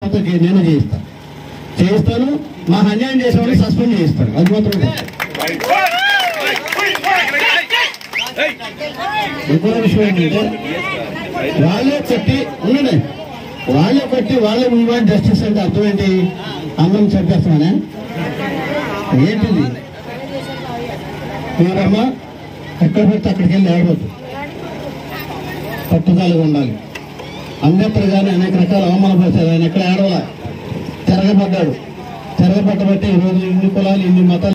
లేకపోతే గే- నేనే చేయిస్తాను చేయిస్తాను మాకు అన్యాయం చేసే వాళ్ళు సస్పెండ్ చేయిస్తాను అది మాత్రం కాదు. ఇంకో విషయం ఏంటంటే వాళ్ళే కొట్టి ఉండండి వాళ్ళే కొట్టి వాళ్ళే మూవ్మెంట్ జస్టిస్ అంటే అర్థం ఏంటి అందరం చంపేస్తామనే ఏంటిది మీరమ్మా ఎక్కడ పెడితే అక్కడికి వెళ్ళి ఏడవద్దు పట్టుదలగా ఉండాలి అంబేద్కర్ గారిని అనేక రకాల అవమానపరిచారు ఆయన ఎక్కడ ఏడవలా తిరగబడ్డాడు తిరగబడ్డబట్టి ఈరోజు ఇన్ని కులాలు ఇన్ని మతాలు